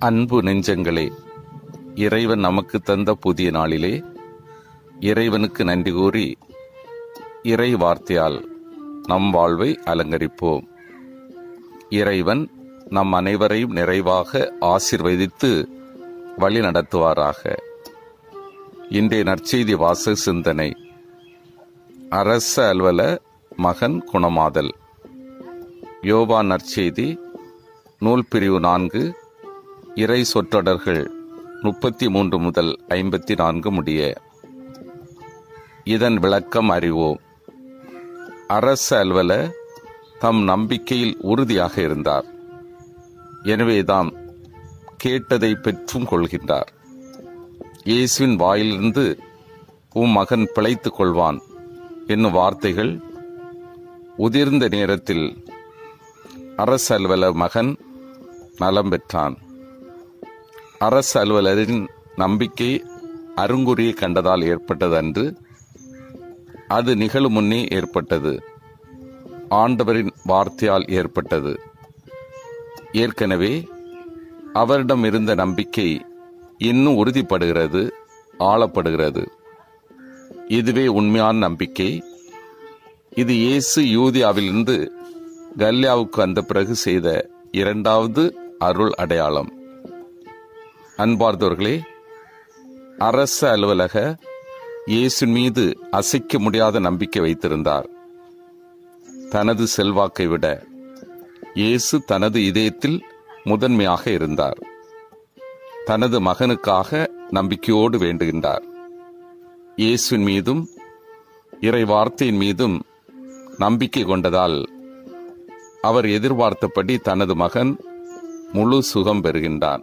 அன்பு நெஞ்சங்களே இறைவன் நமக்கு தந்த புதிய நாளிலே இறைவனுக்கு நன்றி கூறி இறை வார்த்தையால் நம் வாழ்வை அலங்கரிப்போம் இறைவன் நம் அனைவரையும் நிறைவாக ஆசிர்வதித்து வழி நடத்துவாராக இன்றைய நற்செய்தி வாச சிந்தனை அரச அலுவல மகன் குணமாதல் யோவா நற்செய்தி நூல் பிரிவு நான்கு இறை சொற்றொடர்கள் முப்பத்தி மூன்று முதல் ஐம்பத்தி நான்கு முடிய இதன் விளக்கம் அறிவோம் அரச அலுவல தம் நம்பிக்கையில் உறுதியாக இருந்தார் எனவேதாம் கேட்டதை பெற்றும் கொள்கின்றார் இயேசுவின் வாயிலிருந்து உம் மகன் பிழைத்துக் கொள்வான் என்னும் வார்த்தைகள் உதிர்ந்த நேரத்தில் அரசு அலுவலர் மகன் நலம் பெற்றான் அரசு அலுவலரின் நம்பிக்கை அருங்குறியை கண்டதால் ஏற்பட்டது அன்று அது நிகழும் முன்னே ஏற்பட்டது ஆண்டவரின் வார்த்தையால் ஏற்பட்டது ஏற்கனவே அவரிடம் இருந்த நம்பிக்கை இன்னும் உறுதிப்படுகிறது ஆளப்படுகிறது இதுவே உண்மையான நம்பிக்கை இது இயேசு யூதியாவிலிருந்து கல்யாவுக்கு வந்த பிறகு செய்த இரண்டாவது அருள் அடையாளம் அன்பார்ந்தவர்களே அரச அலுவலக இயேசு மீது அசைக்க முடியாத நம்பிக்கை வைத்திருந்தார் தனது செல்வாக்கை விட இயேசு தனது இதயத்தில் முதன்மையாக இருந்தார் தனது மகனுக்காக நம்பிக்கையோடு வேண்டுகின்றார் இயேசுவின் மீதும் இறை வார்த்தையின் மீதும் நம்பிக்கை கொண்டதால் அவர் எதிர்பார்த்தபடி தனது மகன் முழு சுகம் பெறுகின்றான்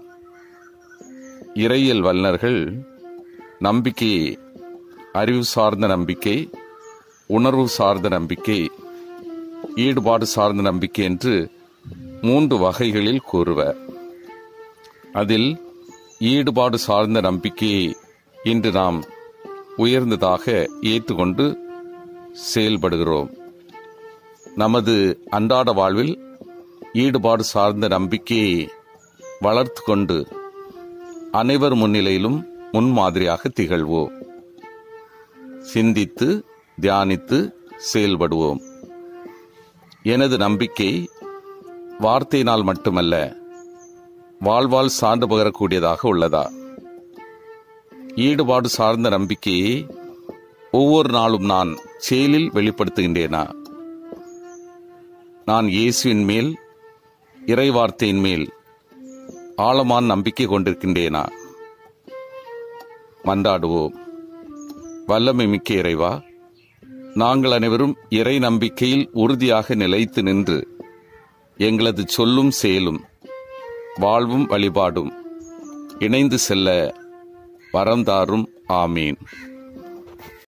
இறையியல் வல்லுநர்கள் நம்பிக்கையை அறிவு சார்ந்த நம்பிக்கை உணர்வு சார்ந்த நம்பிக்கை ஈடுபாடு சார்ந்த நம்பிக்கை என்று மூன்று வகைகளில் கூறுவர் அதில் ஈடுபாடு சார்ந்த நம்பிக்கையை இன்று நாம் உயர்ந்ததாக ஏற்றுக்கொண்டு செயல்படுகிறோம் நமது அன்றாட வாழ்வில் ஈடுபாடு சார்ந்த நம்பிக்கையை வளர்த்து கொண்டு அனைவர் முன்னிலையிலும் முன்மாதிரியாக திகழ்வோம் சிந்தித்து தியானித்து செயல்படுவோம் எனது நம்பிக்கை வார்த்தையினால் மட்டுமல்ல வாழ்வால் சான்று பகரக்கூடியதாக உள்ளதா ஈடுபாடு சார்ந்த நம்பிக்கையை ஒவ்வொரு நாளும் நான் செயலில் வெளிப்படுத்துகின்றேனா நான் இயேசுவின் மேல் இறை வார்த்தையின் மேல் ஆழமான நம்பிக்கை கொண்டிருக்கின்றேனா மன்றாடுவோம் வல்லமை மிக்க இறைவா நாங்கள் அனைவரும் இறை நம்பிக்கையில் உறுதியாக நிலைத்து நின்று எங்களது சொல்லும் செயலும் வாழ்வும் வழிபாடும் இணைந்து செல்ல வரந்தாரும் ஆமீன்